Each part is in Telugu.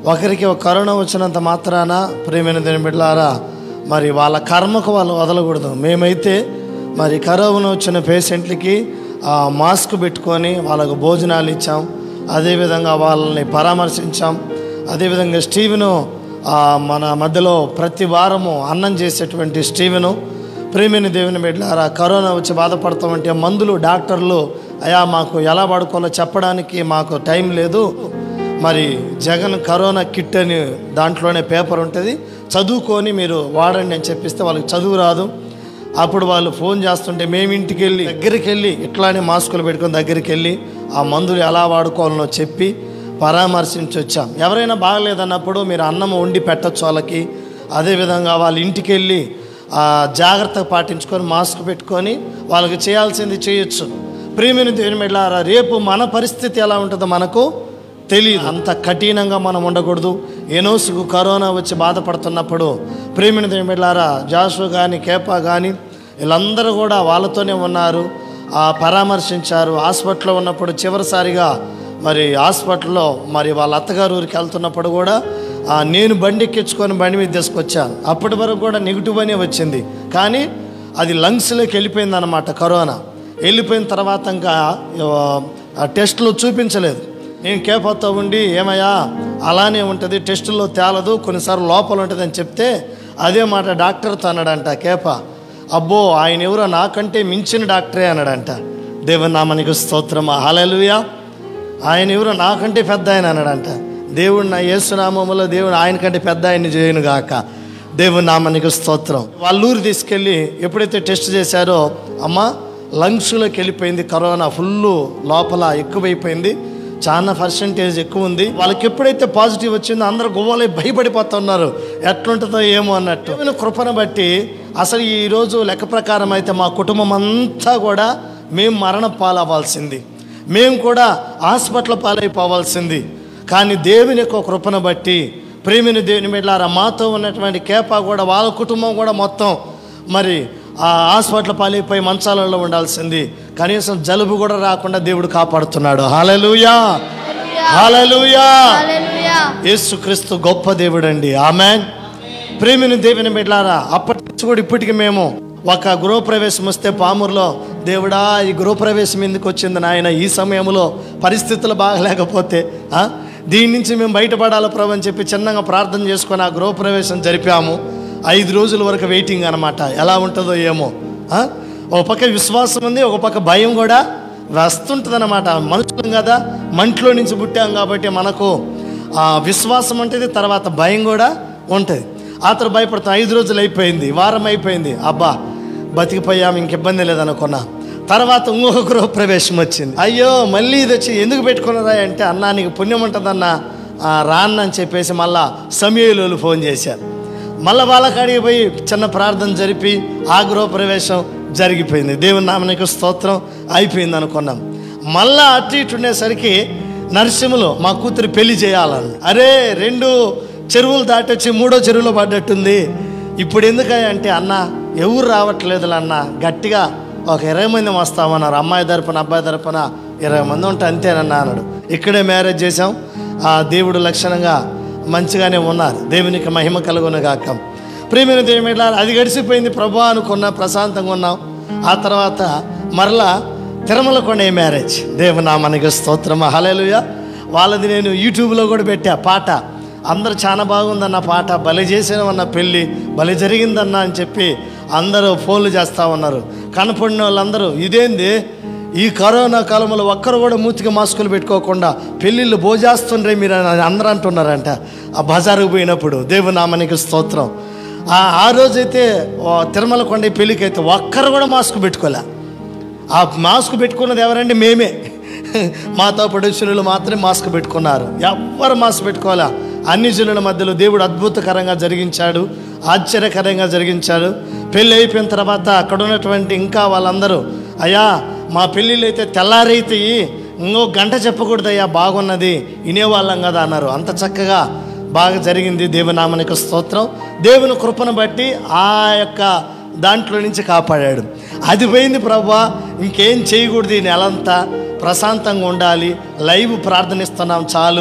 ఒకరికి ఒక కరోనా వచ్చినంత మాత్రాన ప్రేమైన దేని బిడ్డలారా మరి వాళ్ళ కర్మకు వాళ్ళు వదలకూడదు మేమైతే మరి కరోనా వచ్చిన పేషెంట్లకి ఆ, మాస్క్ పెట్టుకొని వాళ్ళకు భోజనాలు ఇచ్చాం అదేవిధంగా వాళ్ళని పరామర్శించాం అదేవిధంగా స్టీవెను ఆ, మన మధ్యలో ప్రతి వారము అన్నం చేసేటువంటి స్టీవెను ప్రేమిని దేవుని బిడ్డలారా కరోనా వచ్చి బాధపడతామంటే మందులు డాక్టర్లు అయా మాకు ఎలా పడుకోవాలో చెప్పడానికి మాకు టైం లేదు మరి జగన్ కరోనా కిట్ అని దాంట్లోనే పేపర్ ఉంటుంది చదువుకొని మీరు వాడండి అని చెప్పిస్తే వాళ్ళకి చదువు రాదు అప్పుడు వాళ్ళు ఫోన్ చేస్తుంటే మేము ఇంటికి వెళ్ళి దగ్గరికి వెళ్ళి ఇట్లానే మాస్కులు పెట్టుకొని దగ్గరికి వెళ్ళి ఆ మందులు ఎలా వాడుకోవాలనో చెప్పి పరామర్శించి వచ్చాం ఎవరైనా బాగలేదన్నప్పుడు మీరు అన్నం వండి పెట్టచ్చు వాళ్ళకి అదేవిధంగా వాళ్ళ ఇంటికి వెళ్ళి ఆ, జాగ్రత్త పాటించుకొని మాస్క్ పెట్టుకొని వాళ్ళకి చేయాల్సింది చేయొచ్చు ప్రియమైన దేవుని మెడ్లారా రేపు మన పరిస్థితి ఎలా ఉంటుందో మనకు తెలియదు అంత కఠినంగా మనం ఉండకూడదు ఎనోసుకు కరోనా వచ్చి బాధపడుతున్నప్పుడు ప్రేమిణ దేవులారా జాషు కానీ కేపా కానీ వీళ్ళందరూ కూడా వాళ్ళతోనే ఉన్నారు ఆ పరామర్శించారు హాస్పిటల్లో ఉన్నప్పుడు చివరిసారిగా మరి హాస్పిటల్లో మరి వాళ్ళ అత్తగారు ఊరికి వెళ్తున్నప్పుడు కూడా ఆ, నేను బండి ఎక్కించుకొని బండి మీద తీసుకొచ్చాను అప్పటి వరకు కూడా నెగిటివ్ అనే వచ్చింది కానీ అది లంగ్స్లోకి వెళ్ళిపోయింది అనమాట కరోనా వెళ్ళిపోయిన తర్వాత ఇంకా ఆ టెస్టులు చూపించలేదు నేను కేపతో ఉండి ఏమయ్యా అలానే ఉంటుంది టెస్టుల్లో తేలదు కొన్నిసార్లు లోపల ఉంటుంది అని చెప్తే అదే మాట డాక్టర్తో అన్నాడంట కేప అబ్బో ఆయన ఎవరో నాకంటే మించిన డాక్టరే అన్నాడంట దేవుని నామనికి స్తోత్రం హలలుయా ఆయన ఎవరో నాకంటే పెద్ద ఆయన అన్నాడంట దేవుడు నా యేసునామములో దేవుడు ఆయన కంటే పెద్ద ఆయన్ని చేయను గాక దేవుని నామనికి స్తోత్రం వాళ్ళ ఊరు తీసుకెళ్ళి ఎప్పుడైతే టెస్ట్ చేశారో అమ్మ లంగ్స్లోకి వెళ్ళిపోయింది కరోనా ఫుల్ లోపల ఎక్కువైపోయింది చాలా పర్సంటేజ్ ఎక్కువ ఉంది వాళ్ళకి ఎప్పుడైతే పాజిటివ్ వచ్చిందో అందరూ గువ్వలై భయపడిపోతున్నారు ఎట్లుంటుందో ఏమో అన్నట్టు దేవుని కృపను బట్టి అసలు ఈ రోజు లెక్క ప్రకారం అయితే మా కుటుంబం అంతా కూడా మేము మరణ పాలవ్వాల్సింది మేము కూడా హాస్పిటల్ పాలైపోవాల్సింది కానీ దేవుని యొక్క కృపను బట్టి ప్రేమిని దేవుని బిడ్డారా మాతో ఉన్నటువంటి కేపా కూడా వాళ్ళ కుటుంబం కూడా మొత్తం మరి ఆ హాస్పిటల్ పాలైపోయి మంచాలలో ఉండాల్సింది కనీసం జలుబు కూడా రాకుండా దేవుడు కాపాడుతున్నాడు హాలలుయా హాలలుయా హల్లెలూయా యేసుక్రీస్తు గొప్ప దేవుడు అండి ఆమెన్ ప్రేమిని దేవుని బిడ్డారా అప్పటి నుంచి కూడా ఇప్పటికి మేము ఒక గృహప్రవేశం వస్తే పామూరులో దేవుడా ఈ గృహప్రవేశం ఎందుకు వచ్చింది నాయన ఈ సమయంలో పరిస్థితులు బాగలేకపోతే ఆ? దీని నుంచి మేము బయటపడాలి ప్రభు అని చెప్పి చిన్నగా ప్రార్థన చేసుకొని ఆ గృహప్రవేశం జరిపాము ఐదు రోజుల వరకు వెయిటింగ్ అనమాట ఎలా ఉంటుందో ఏమో ఆ? ఒక పక్క విశ్వాసం ఉంది ఒక పక్క భయం కూడా వస్తుంటుంది అనమాట మనుషులం కదా మంట్లో నుంచి పుట్టాం కాబట్టి మనకు ఆ విశ్వాసం ఉంటుంది తర్వాత భయం కూడా ఉంటుంది ఆ తర్వాత భయపడతాం ఐదు రోజులు అయిపోయింది వారం అయిపోయింది అబ్బా బతికిపోయాం ఇంక ఇబ్బంది లేదనుకున్నా తర్వాత ఇంకొక గృహ ప్రవేశం వచ్చింది అయ్యో మళ్ళీ ఇది వచ్చి ఎందుకు పెట్టుకున్నారా అంటే అన్నా నీకు పుణ్యం ఉంటుందన్నా "ఆ, రాన్న అని చెప్పేసి మళ్ళా సమయంలో ఫోన్ చేశారు మళ్ళా వాళ్ళకాడికి పోయి చిన్న ప్రార్థన జరిపి ఆ గృహ ప్రవేశం జరిగిపోయింది దేవుని నామనికి స్తోత్రం అయిపోయింది అనుకున్నాం మళ్ళా అటు ఇటు ఉండేసరికి నరసింహలో మా కూతురు పెళ్లి చేయాలని అరే రెండు చెరువులు దాటొచ్చి మూడో చెరువులో పడ్డట్టుంది ఇప్పుడు ఎందుకయ్యా అంటే అన్న ఎవరు రావట్లేదు అన్న గట్టిగా ఒక ఇరవై మంది వస్తామన్నారు అమ్మాయి తరపున అబ్బాయి తరపున ఇరవై మంది ఉంటే అంతేనన్నా అన్నాడు ఇక్కడే మ్యారేజ్ చేసాం ఆ దేవుడు లక్షణంగా మంచిగానే ఉన్నారు దేవునికి మహిమ కలుగును గాక ప్రేమైన దేవుడు అది గడిచిపోయింది ప్రభా అనుకున్నా ప్రశాంతంగా ఉన్నాం ఆ తర్వాత మరలా తిరుమల కొండ మ్యారేజ్ దేవునామానికి స్తోత్రం హలేలుయ వాళ్ళది నేను యూట్యూబ్లో కూడా పెట్టా పాట అందరూ చాలా బాగుందన్న పాట భలే చేసామన్న పెళ్ళి భలే జరిగిందన్న అని చెప్పి అందరూ ఫోన్లు చేస్తూ ఉన్నారు కనపడిన వాళ్ళందరూ ఇదేంది ఈ కరోనా కాలంలో ఒక్కరు కూడా మూతికి మాస్కులు పెట్టుకోకుండా పెళ్ళిళ్ళు భోజేస్తుండ్రే మీరు అని అందరూ అంటున్నారంట ఆ బజారుకు పోయినప్పుడు దేవునామానికి స్తోత్రం ఆ ఆ రోజైతే ఓ తిరుమల కొండ పెళ్ళికి అయితే ఒక్కరు కూడా మాస్క్ పెట్టుకోలే ఆ మాస్క్ పెట్టుకున్నది ఎవరండి మేమే మాతో ప్రొడ్యూసర్లు మాత్రమే మాస్క్ పెట్టుకున్నారు ఎవ్వరు మాస్క్ పెట్టుకోవాలా అన్ని జనుల మధ్యలో దేవుడు అద్భుతకరంగా జరిగించాడు ఆశ్చర్యకరంగా జరిగించాడు పెళ్ళి అయిపోయిన తర్వాత అక్కడ ఉన్నటువంటి ఇంకా వాళ్ళందరూ అయ్యా మా పెళ్ళిళ్ళు అయితే తెల్లారైతాయి ఇంకో గంట చెప్పకూడదయ్యా బాగున్నది వినేవాళ్ళం కదా అన్నారు అంత చక్కగా బాగా జరిగింది దేవునామనికి స్తోత్రం దేవుని కృపను బట్టి ఆ యొక్క దాంట్లో నుంచి కాపాడాడు అది పోయింది ప్రభా ఇంకేం చేయకూడదు ఈ నెలంతా ప్రశాంతంగా ఉండాలి లైవ్ ప్రార్థనిస్తున్నాం చాలు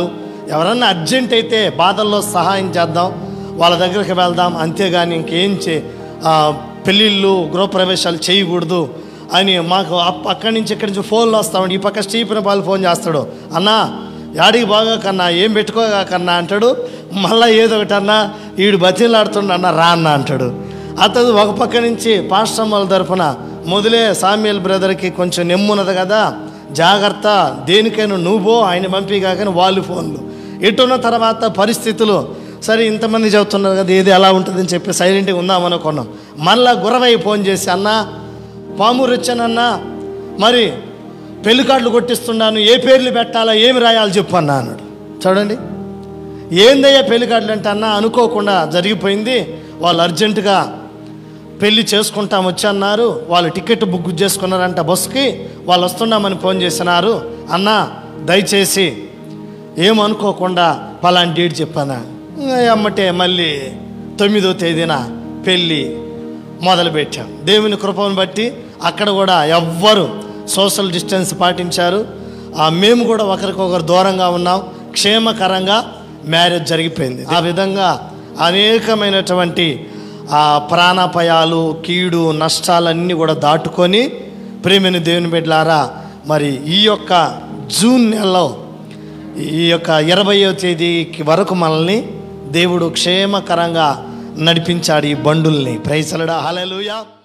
ఎవరన్నా అర్జెంట్ అయితే బాధల్లో సహాయం చేద్దాం వాళ్ళ దగ్గరికి వెళ్దాం అంతేగాని ఇంకేం చే ఆ, పెళ్ళిళ్ళు గృహప్రవేశాలు చేయకూడదు అని మాకు అప్- అక్కడి నుంచి ఇక్కడి నుంచి ఫోన్లు వస్తామండి ఈ పక్క స్టీఫెన్ పాలు ఫోన్ చేస్తాడు అన్నా యాడికి బాగా కన్నా ఏం పెట్టుకోగా కన్నా అంటాడు మళ్ళీ ఏదో ఒకటి అన్నా ఈడు బతిలాడుతుండ అన్న రా అన్న అంటాడు అతడు ఒక పక్క నుంచి పాశ్రమాల తరపున మొదలే సామ్యుల్ బ్రదర్కి కొంచెం నెమ్మున్నది కదా జాగ్రత్త దేనికైనా నువ్వో ఆయన పంపి కాకని వాళ్ళు ఫోన్లు ఎటున్న తర్వాత పరిస్థితులు సరే ఇంతమంది చెబుతున్నారు కదా ఏది ఎలా ఉంటుందని చెప్పి సైలెంట్గా ఉందామనుకున్నాం మళ్ళా గురవై ఫోన్ చేసి అన్నా పామూరు వచ్చానన్నా మరి పెళ్లి కార్డులు కొట్టిస్తున్నాను ఏ పేర్లు పెట్టాలా ఏమి రాయాలి చెప్పు అన్నా అన్నాడు చూడండి ఏందయ్యా పెళ్లి కార్డులు అంటే అన్నా అనుకోకుండా జరిగిపోయింది వాళ్ళు అర్జెంటుగా పెళ్లి చేసుకుంటాం వచ్చి అన్నారు వాళ్ళు టికెట్ బుక్ చేసుకున్నారంట బస్సుకి వాళ్ళు వస్తున్నామని ఫోన్ చేసినారు అన్న దయచేసి ఏమనుకోకుండా పలాంటి డేట్ చెప్పానా ఇంకా అమ్మటే మళ్ళీ తొమ్మిదో తేదీన పెళ్ళి మొదలుపెట్టాం దేవుని కృపను బట్టి అక్కడ కూడా ఎవ్వరు సోషల్ డిస్టెన్స్ పాటించారు ఆ మేము కూడా ఒకరికొకరు దూరంగా ఉన్నాం క్షేమకరంగా మ్యారేజ్ జరిగిపోయింది ఆ విధంగా అనేకమైనటువంటి ఆ ప్రాణాపాయాలు కీడు నష్టాలన్నీ కూడా దాటుకొని ప్రేమిని దేవుని బిడ్డలారా మరి ఈ యొక్క జూన్ నెలలో ఈ యొక్క ఇరవయో తేదీకి వరకు మనల్ని దేవుడు క్షేమకరంగా నడిపించాడు ఈ బండుల్ని ప్రైసలడా హల్లెలూయా